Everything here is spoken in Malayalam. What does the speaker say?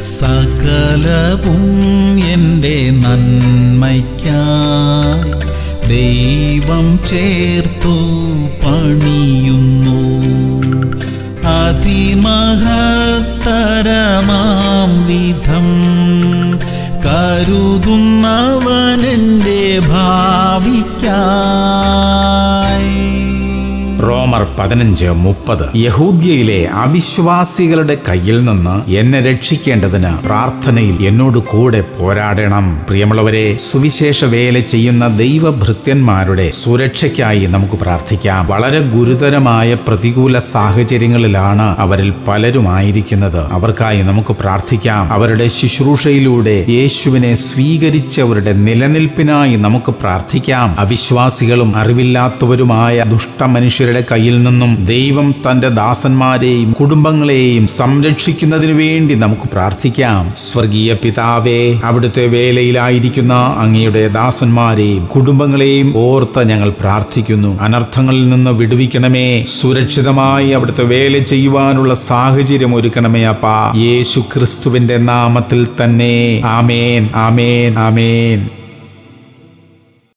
സകലവും എൻ്റെ നന്മയ്ക്കായി ദൈവം ചേർത്തു പണിയുന്നു അതിമഹത്തരമാം വിധം കരുതുന്നവനെൻ്റെ ഭാവിക്കായി റോമർ പതിനഞ്ച് മുപ്പത് യഹൂദ്യയിലെ അവിശ്വാസികളുടെ കയ്യിൽ നിന്ന് എന്നെ രക്ഷിക്കേണ്ടതിന് പ്രാർത്ഥനയിൽ എന്നോട് കൂടെ പോരാടണം പ്രിയമുള്ളവരെ സുവിശേഷ വേല ചെയ്യുന്ന ദൈവഭൃത്യന്മാരുടെ സുരക്ഷയ്ക്കായി നമുക്ക് പ്രാർത്ഥിക്കാം വളരെ ഗുരുതരമായ പ്രതികൂല സാഹചര്യങ്ങളിലാണ് അവരിൽ പലരുമായിരിക്കുന്നത് അവർക്കായി നമുക്ക് പ്രാർത്ഥിക്കാം അവരുടെ ശുശ്രൂഷയിലൂടെ യേശുവിനെ സ്വീകരിച്ചവരുടെ നിലനിൽപ്പിനായി നമുക്ക് പ്രാർത്ഥിക്കാം അവിശ്വാസികളും അറിവില്ലാത്തവരുമായ ദുഷ്ടമനുഷ്യരുടെ കയ്യിൽ നിന്നും ദൈവം തന്റെ ദാസന്മാരെയും കുടുംബങ്ങളെയും സംരക്ഷിക്കുന്നതിനു വേണ്ടി നമുക്ക് പ്രാർത്ഥിക്കാം സ്വർഗീയ പിതാവേ അവിടുത്തെ വേലയിലായിരിക്കുന്ന അങ്ങയുടെ ദാസന്മാരെയും കുടുംബങ്ങളെയും ഓർത്ത് ഞങ്ങൾ പ്രാർത്ഥിക്കുന്നു അനർത്ഥങ്ങളിൽ നിന്ന് വിടുവിക്കണമേ സുരക്ഷിതമായി അവിടുത്തെ വേല ചെയ്യുവാനുള്ള സാഹചര്യം ഒരുക്കണമേ അപ്പാ യേശു ക്രിസ്തുവിന്റെ നാമത്തിൽ തന്നെ ആമേൻ ആമേൻ ആമേൻ